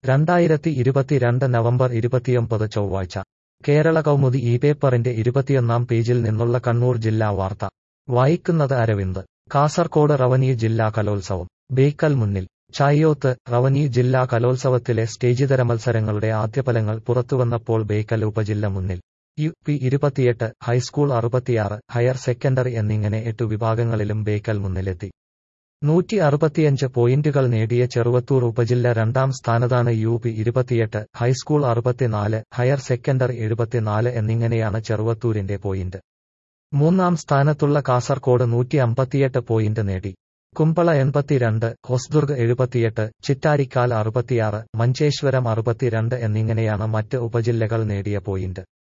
രണ്ടായിരത്തി ഇരുപത്തിരണ്ട് നവംബർ ഇരുപത്തിയൊമ്പത് ചൊവ്വാഴ്ച കേരള കൗമുദി ഈ പേപ്പറിന്റെ ഇരുപത്തിയൊന്നാം പേജിൽ നിന്നുള്ള കണ്ണൂർ ജില്ലാ വാർത്ത വായിക്കുന്നത് അരവിന്ദ് കാസർകോട് റവന്യൂ ജില്ലാ കലോത്സവം ബേക്കൽ മുന്നിൽ ചായ്യോത്ത് റവന്യൂ ജില്ലാ കലോത്സവത്തിലെ സ്റ്റേജിതര മത്സരങ്ങളുടെ ആദ്യഫലങ്ങൾ പുറത്തുവന്നപ്പോൾ ബേക്കൽ ഉപജില്ല മുന്നിൽ യു പി ഇരുപത്തിയെട്ട് ഹൈസ്കൂൾ അറുപത്തിയാറ് ഹയർ സെക്കൻഡറി എന്നിങ്ങനെ എട്ടു വിഭാഗങ്ങളിലും ബേക്കൽ മുന്നിലെത്തി നൂറ്റി അറുപത്തിയഞ്ച് പോയിന്റുകൾ നേടിയ ചെറുവത്തൂർ ഉപജില്ല രണ്ടാം സ്ഥാനത്താണ് യു പി ഇരുപത്തിയെട്ട് ഹൈസ്കൂൾ അറുപത്തിനാല് ഹയർ സെക്കൻഡറി എഴുപത്തിനാല് എന്നിങ്ങനെയാണ് ചെറുവത്തൂരിന്റെ പോയിന്റ് മൂന്നാം സ്ഥാനത്തുള്ള കാസർകോട് നൂറ്റി അമ്പത്തിയെട്ട് പോയിന്റ് നേടി കുമ്പള എൺപത്തിരണ്ട് ഹൊസ്ദുർഗ് എഴുപത്തിയെട്ട് ചിറ്റാരിക്കാൽ അറുപത്തിയാറ് മഞ്ചേശ്വരം അറുപത്തിരണ്ട് എന്നിങ്ങനെയാണ് മറ്റ് ഉപജില്ലകൾ നേടിയ പോയിന്റ്